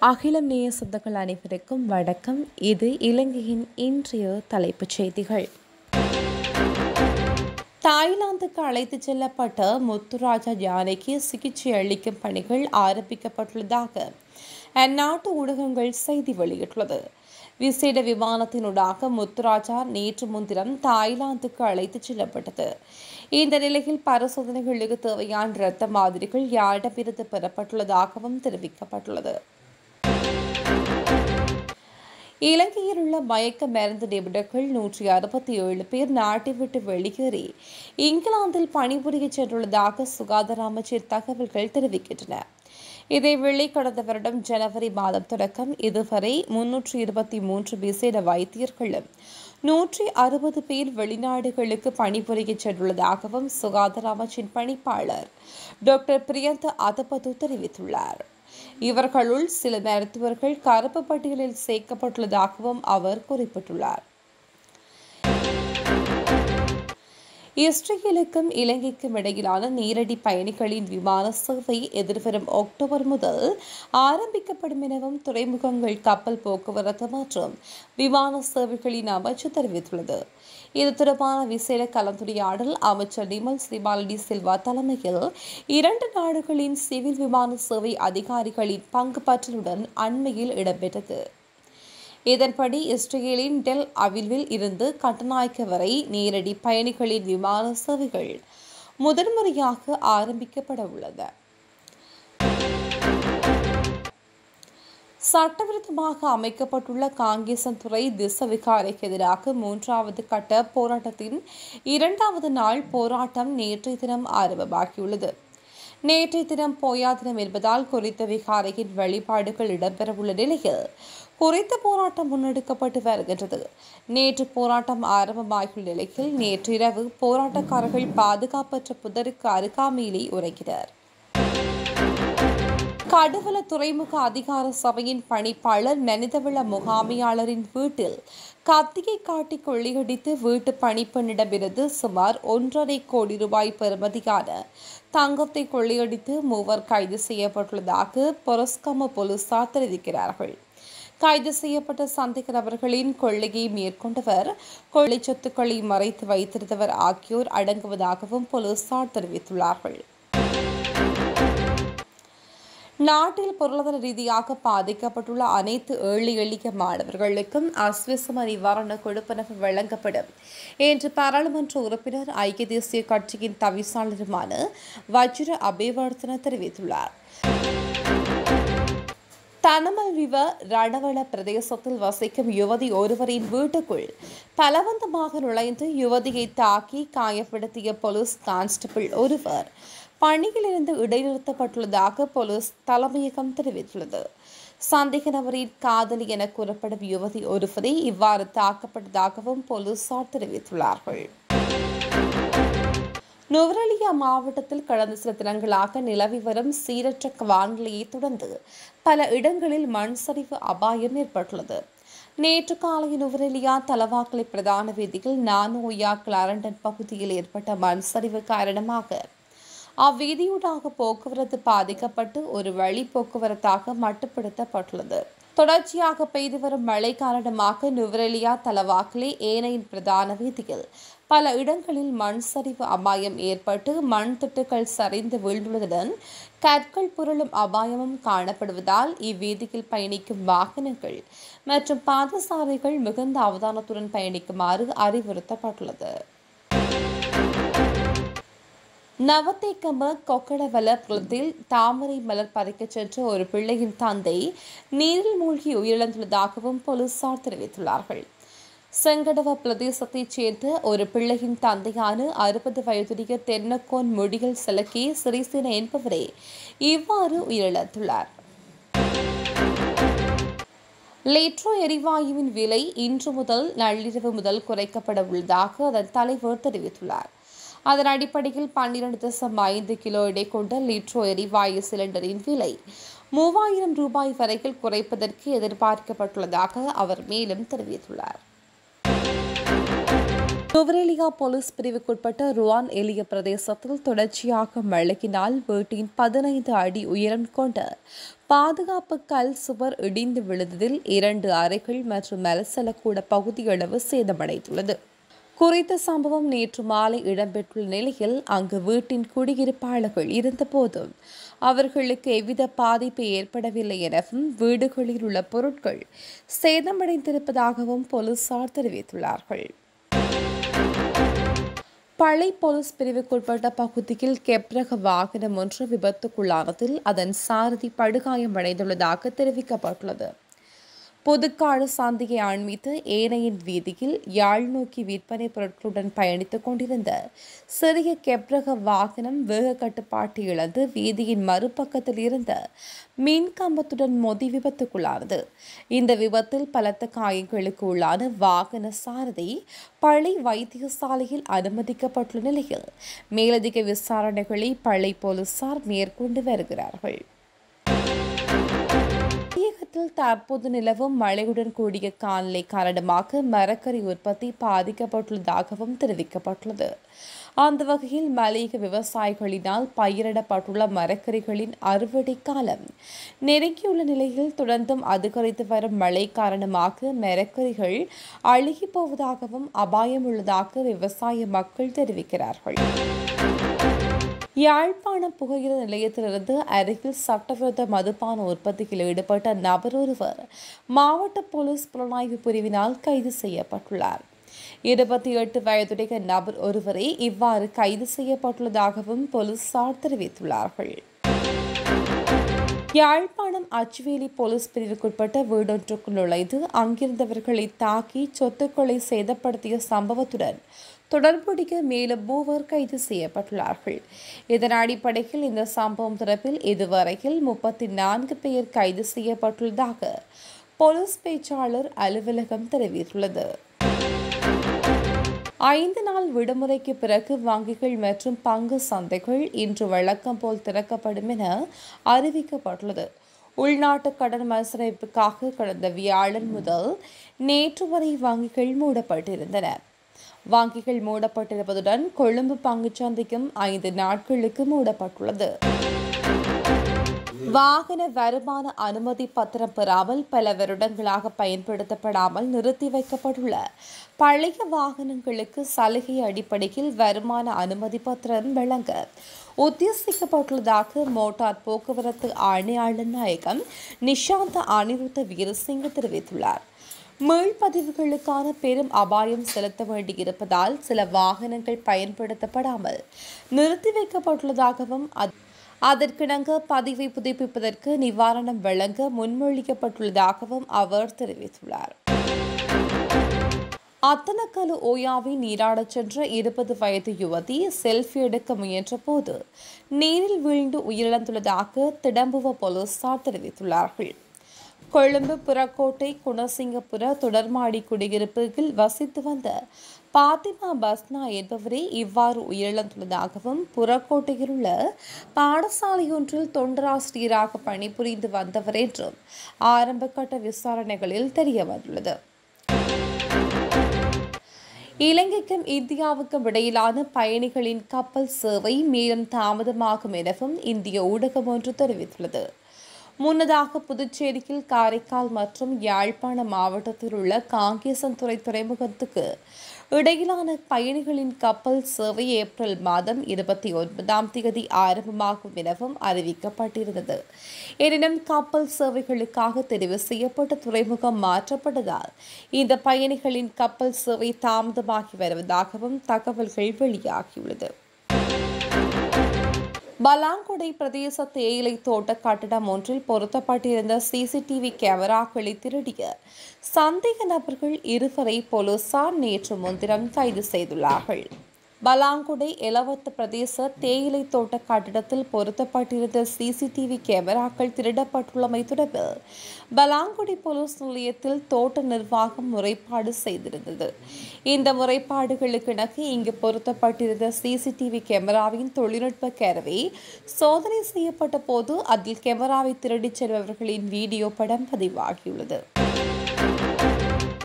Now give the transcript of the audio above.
அகிலம் நேய சொந்தங்கள் அனைவருக்கும் வணக்கம் இது இலங்கையின் இன்றைய தலைப்புச் செய்திகள் தாய்லாந்துக்கு அழைத்துச் செல்லப்பட்ட முத்துராஜா யானைக்கு சிகிச்சை அளிக்கும் பணிகள் ஆரம்பிக்கப்பட்டுள்ளதாக அந்நாட்டு ஊடகங்கள் செய்தி வெளியிட்டுள்ளது விசேட விமானத்தினூடாக முத்துராஜா நேற்று முன்தினம் தாய்லாந்துக்கு அழைத்துச் செல்லப்பட்டது இந்த நிலையில் பரிசோதனைகளுக்கு தேவையான இரத்த மாதிரிகள் யாரிடமிருந்து பெறப்பட்டுள்ளதாகவும் தெரிவிக்கப்பட்டுள்ளது இலங்கையில் உள்ள மயக்க மருந்து நிபுணர்கள் நூற்றி அறுபத்தி ஏழு பேர் நாட்டை விட்டு வெளியேறி இங்கிலாந்தில் பணிபுரிய சென்றுள்ளதாக சுகாதார அமைச்சர் தகவல்கள் தெரிவிக்கின்றன இதேவேளை கடந்த வருடம் ஜனவரி மாதம் தொடக்கம் இதுவரை முன்னூற்றி இருபத்தி மூன்று விசேட வைத்தியர்களும் நூற்றி அறுபது பேர் வெளிநாடுகளுக்கு பணிபுரிய சென்றுள்ளதாகவும் சுகாதார அமைச்சின் பணிப்பாளர் டாக்டர் பிரியந்த அதபது தெரிவித்துள்ளார் இவர்களுள் சில மருத்துவர்கள் கருப்பு பட்டியலில் சேர்க்கப்பட்டுள்ளதாகவும் அவர் குறிப்பிட்டுள்ளார் இஸ்ரேலுக்கும் இலங்கைக்கும் இடையிலான நேரடி பயணிகளின் விமான சேவை எதிர்வரும் அக்டோபர் முதல் ஆரம்பிக்கப்படும் எனவும் துறைமுகங்கள் கப்பல் போக்குவரத்து மற்றும் விமான சேவைகளின் அமைச்சு தெரிவித்துள்ளது இது தொடர்பான விசேட கலந்துரையாடல் அமைச்சர் நிமல் ஸ்ரீபாலடி சில்வா தலைமையில் இரண்டு நாடுகளின் சிவில் விமான சேவை அதிகாரிகளின் பங்கு பற்றலுடன் அண்மையில் இடம்பெற்றது இதன்படி இஸ்ரேலின் டெல் அவில்வில் இருந்து கட்டநாயக்க வரை நேரடி பயணிகளின் விமான சேவைகள் முதன்முறையாக ஆரம்பிக்கப்பட உள்ளது சட்டவிரோதமாக அமைக்கப்பட்டுள்ள காங்கேசன்துறை திசவிகாரைக்கு எதிராக மூன்றாவது கட்ட போராட்டத்தின் இரண்டாவது நாள் போராட்டம் நேற்றைய தினம் ஆரம்பமாகியுள்ளது நேற்றைய தினம் போயா தினம் என்பதால் குறித்த விகாரையின் வழிபாடுகள் இடம்பெறவுள்ள நிலையில் குறித்த போராட்டம் முன்னெடுக்கப்பட்டு வருகின்றது நேற்று போராட்டம் ஆரம்பமாகியுள்ள நிலையில் நேற்றிரவு போராட்டக்காரர்கள் பாதுகாப்பற்ற புதருக்கு அருகாமையிலே உறங்கினர் கடுவல துறைமுக அதிகார சபையின் பணிப்பாளர் மனிதவள முகாமையாளரின் வீட்டில் கத்தியை காட்டி கொள்ளையடித்து வீட்டு பணிப்பெண்ணிடமிருந்து சுமார் ஒன்றரை கோடி ரூபாய் பெறுமதியான தங்கத்தை கொள்ளையடித்து மூவர் கைது செய்யப்பட்டுள்ளதாக பொரஸ்கம போலீசார் தெரிவிக்கிறார்கள் கைது செய்யப்பட்ட சந்தேக நபர்களின் கொள்ளையை மேற்கொண்டவர் கொள்ளை சொத்துக்களை மறைத்து வைத்திருந்தவர் ஆகியோர் அடங்குவதாகவும் போலீசார் தெரிவித்துள்ளார்கள் நாட்டில் பொருளாதார ரீதியாக பாதிக்கப்பட்டுள்ள அனைத்து ஏழை எளிய மாணவர்களுக்கும் அஸ்விசம நிவாரண கொடுப்பனவு வழங்கப்படும் என்று பாராளுமன்ற உறுப்பினர் ஐக்கிய தேசிய கட்சியின் தவிசாளருமான வஜ்ர அபேவர்த்தன தெரிவித்துள்ளார் தனமல்விவ ரணவள பிரதேசத்தில் வசிக்கும் யுவதி ஒருவரின் வீட்டுக்குள் பலவந்தமாக நுழைந்து யுவதியை தாக்கி காயப்படுத்திய போலீஸ் கான்ஸ்டபிள் ஒருவர் பணியிலிருந்து இடைநிறுத்தப்பட்டுள்ளதாக போலீஸ் தலைமையகம் தெரிவித்துள்ளது சந்தேக நபரின் காதலி என கூறப்படும் யுவதி ஒருவரை இவ்வாறு தாக்கப்பட்டதாகவும் போலீசார் தெரிவித்துள்ளார்கள் நுவரெலியா மாவட்டத்தில் கடந்த சில தினங்களாக நிலவி வரும் சீரற்ற வானிலையை தொடர்ந்து பல இடங்களில் மண் சரிவு அபாயம் ஏற்பட்டுள்ளது நேற்று காலை நுவரெலியா தலவாக்கலை பிரதான வீதியில் நானோயா கிளாரண்டன் பகுதியில் ஏற்பட்ட மண் சரிவு காரணமாக அவ்வீதியூடாக போக்குவரத்து பாதிக்கப்பட்டு ஒரு வழி போக்குவரத்தாக மட்டுப்படுத்தப்பட்டுள்ளது தொடர்ச்சியாக பெய்து வரும் மழை காரணமாக நுவரெலியா தலவாக்கிலே ஏனையின் பிரதான வீதியில் பல இடங்களில் மண் சரிவு அபாயம் ஏற்பட்டு மண் திட்டுகள் சரிந்து வீழ்ந்துள்ளதுடன் கற்கள் புரளும் அபாயமும் காணப்படுவதால் இவ்வீதியில் பயணிக்கும் வாகனங்கள் மற்றும் பாதசாரிகள் மிகுந்த அவதானத்துடன் பயணிக்குமாறு அறிவுறுத்தப்பட்டுள்ளது நவத்தேக்கம கொக்கடவல குளத்தில் தாமரை மலர் பறிக்கச் சென்ற ஒரு பிள்ளையின் தந்தை நீரில் மூழ்கி உயிரிழந்துள்ளதாகவும் போலீசார் தெரிவித்துள்ளார்கள் செங்கடவ பிரதேசத்தைச் சேர்ந்த ஒரு பிள்ளையின் தந்தையான அறுபது வயதுடைய தென்னக்கோன் முடிகள் சிலக்கி சிறிசேன என்பவரே இவ்வாறு உயிரிழந்துள்ளார் லேட்ரோ எரிவாயுவின் விலை இன்று முதல் நள்ளிரவு முதல் குறைக்கப்பட உள்ளதாக அதன் தலைவர் தெரிவித்துள்ளார் அதன் அடிப்படையில் பன்னிரண்டு தசம் ஐந்து கிலோ எடை கொண்ட லிட்ரோ எரிவாயு சிலிண்டரின் விலை மூவாயிரம் ரூபாய் வரையில் குறைப்பதற்கு எதிர்பார்க்கப்பட்டுள்ளதாக அவர் மேலும் தெரிவித்துள்ளார் நுவரெலியா போலீஸ் பிரிவுக்குட்பட்ட ருவான் எலிய பிரதேசத்தில் தொடர்ச்சியாக மழையினால் வீட்டின் பதினைந்து அடி உயரம் கொண்ட பாதுகாப்பு கல் சுவர் இடிந்து விழுந்ததில் இரண்டு அறைகள் மற்றும் மலசலக்கூட பகுதியளவு சேதமடைந்துள்ளது குறித்த சம்பவம் நேற்று மாலை இடம்பெற்றுள்ள நிலையில் அங்கு வீட்டின் குடியிருப்பாளர்கள் இருந்தபோதும் அவர்களுக்கு எவ்வித பாதிப்பு ஏற்படவில்லை எனவும் வீடுகளில் உள்ள பொருட்கள் சேதமடைந்திருப்பதாகவும் போலீசார் தெரிவித்துள்ளார்கள் பளை போலீஸ் பிரிவுக்குட்பட்ட பகுதியில் கெப்ரக வாகனம் ஒன்று விபத்துக்குள்ளானதில் அதன் சாரதி படுகாயமடைந்துள்ளதாக தெரிவிக்கப்பட்டுள்ளது புதுக்காடு சந்தையை அண்மித்து ஏனையின் வீதியில் யாழ் நோக்கி விற்பனை பொருட்களுடன் பயணித்துக் கொண்டிருந்த சிறிய கெப்ரக வாகனம் வேக கட்டுப்பாட்டு இழந்து வீதியின் மறுபக்கத்தில் இருந்த மின் கம்பத்துடன் மோதி விபத்துக்குள்ளானது இந்த விபத்தில் பலத்த காயங்களுக்கு உள்ளான வாகன சாரதி பழை வைத்தியசாலையில் அனுமதிக்கப்பட்டுள்ள நிலையில் மேலதிக விசாரணைகளை பழை போலீசார் மேற்கொண்டு வருகிறார்கள் தமிழகத்தில் தற்போது நிலவும் மழையுடன் கூடிய காலநிலை காரணமாக மரக்கறி உற்பத்தி பாதிக்கப்பட்டுள்ளதாகவும் தெரிவிக்கப்பட்டுள்ளது அந்த வகையில் மலையக விவசாயிகளினால் பயிரிடப்பட்டுள்ள மரக்கறிகளின் அறுவடை காலம் நெருங்கியுள்ள நிலையில் தொடர்ந்தும் அதிகரித்து வரும் மழை காரணமாக மரக்கறிகள் அழுகி போவதாகவும் அபாயம் உள்ளதாக விவசாய மக்கள் தெரிவிக்கிறார்கள் யாழ்ப்பாணம் புகையிர நிலையத்திலிருந்து அருகில் சட்டவிரோத மதுபான உற்பத்தியில் ஈடுபட்ட நபர் ஒருவர் மாவட்ட போலீஸ் புலனாய்வு பிரிவினால் கைது செய்யப்பட்டுள்ளார் இருபத்தி எட்டு வயதுடைய நபர் ஒருவரே இவ்வாறு கைது செய்யப்பட்டுள்ளதாகவும் போலீசார் தெரிவித்துள்ளார்கள் யாழ்ப்பாணம் அச்சுவேலி போலீஸ் பிரிவுக்குட்பட்ட வீடொன்றுக்குள் நுழைந்து அங்கிருந்தவர்களை தாக்கி சொத்துக்களை சேதப்படுத்திய சம்பவத்துடன் தொடர்புடைய மேலும் மூவர் கைது செய்யப்பட்டுள்ளார்கள் இதன் அடிப்படையில் இந்த சம்பவம் தொடர்பில் இதுவரையில் முப்பத்தி நான்கு பேர் கைது செய்யப்பட்டுள்ளதாக போலீஸ் பேச்சாளர் அலுவலகம் தெரிவித்துள்ளது ஐந்து நாள் விடுமுறைக்கு பிறகு வங்கிகள் மற்றும் பங்கு சந்தைகள் இன்று வழக்கம் போல் திறக்கப்படும் என அறிவிக்கப்பட்டுள்ளது உள்நாட்டு கடன் மறுசீரமைப்புக்காக கடந்த வியாழன் முதல் நேற்று வரை வங்கிகள் மூடப்பட்டிருந்தன வங்கிகள் மூடப்பட்டிருப்பதுடன் கொழும்பு பங்குச்சந்தைக்கும் ஐந்து நாட்களுக்கு மூடப்பட்டுள்ளது வாகன வருமான அனுமதி பத்திரம் பெறாமல் பல வருடங்களாக பயன்படுத்தப்படாமல் நிறுத்தி வைக்கப்பட்டுள்ள பழைய வாகனங்களுக்கு சலுகை அடிப்படையில் வருமான அனுமதி பத்திரம் வழங்க உத்தேசிக்கப்பட்டுள்ளதாக மோட்டார் போக்குவரத்து ஆணையாளர் நாயகம் நிஷாந்த அனிருத்த வீரசிங்க தெரிவித்துள்ளார் மீள்பதிவுகளுக்கான பெரும் அபாயம் செலுத்த வேண்டியிருப்பதால் சில வாகனங்கள் பயன்படுத்தப்படாமல் நிறுத்தி வைக்கப்பட்டுள்ளதாகவும் அதற்கிணங்க பதிவை புதுப்பிப்பதற்கு நிவாரணம் வழங்க முன்மொழிக்கப்பட்டுள்ளதாகவும் அவர் தெரிவித்துள்ளார் அத்தனக்கலு ஓயாவில் நீராடச் சென்ற இருபது வயது யுவதி செல்ஃபி எடுக்க முயன்ற போது நீரில் வீழ்ந்து உயிரிழந்துள்ளதாக திடம்புவ போலீசார் தெரிவித்துள்ளார்கள் கொழும்பு புறக்கோட்டை குணசிங்கபுர தொடர்மாடி குடியிருப்புகளில் வசித்து வந்த பாத்திமா பஸ்னா என்பவரே இவ்வாறு உயிரிழந்துள்ளதாகவும் புறக்கோட்டையில் உள்ள பாடசாலையொன்றில் தொண்டராசிரியராக பணிபுரிந்து வந்தவர் என்றும் ஆரம்பகட்ட விசாரணைகளில் தெரியவந்துள்ளது இலங்கைக்கும் இந்தியாவுக்கும் இடையிலான பயணிகளின் கப்பல் சேவை மேலும் தாமதமாகும் எனவும் இந்திய ஊடகம் ஒன்று தெரிவித்துள்ளது முன்னதாக புதுச்சேரியில் காரைக்கால் மற்றும் யாழ்ப்பாண மாவட்டத்தில் உள்ள காங்கேசன்துறை துறைமுகத்துக்கு இடையிலான பயணிகளின் கப்பல் சேவை ஏப்ரல் மாதம் இருபத்தி ஒன்பதாம் தேதி ஆரம்பமாகும் எனவும் அறிவிக்கப்பட்டிருந்தது எனினும் கப்பல் சேவைகளுக்காக தெரிவு செய்யப்பட்ட துறைமுகம் மாற்றப்பட்டதால் இந்த பயணிகளின் கப்பல் சேவை தாமதமாகி வருவதாகவும் தகவல்கள் வெளியாகியுள்ளது பலாங்குடை பிரதேச தேயிலை தோட்ட கட்டடம் ஒன்றில் பொருத்தப்பட்டிருந்த சிசிடிவி கேமராக்களை திருடிய சந்தேக நபர்கள் இருவரை போலீசார் நேற்று முன்தினம் கைது செய்துள்ளார்கள் பலாங்குடை எலவத்த பிரதேச தேயிலை தோட்ட கட்டிடத்தில் பொருத்தப்பட்டிருந்த சிசிடிவி கேமராக்கள் திருடப்பட்டுள்ளமை தொடர்பில் பலாங்குடி போலீஸ் நிலையத்தில் தோட்ட நிர்வாகம் முறைப்பாடு செய்திருந்தது இந்த முறைப்பாடுகளுக்கு இணங்க இங்கு பொருத்தப்பட்டிருந்த சிசிடிவி கேமராவின் தொழில்நுட்ப கருவி சோதனை செய்யப்பட்ட போது அதில் கேமராவை திருடிச் செல்பவர்களின் வீடியோ படம் பதிவாகியுள்ளது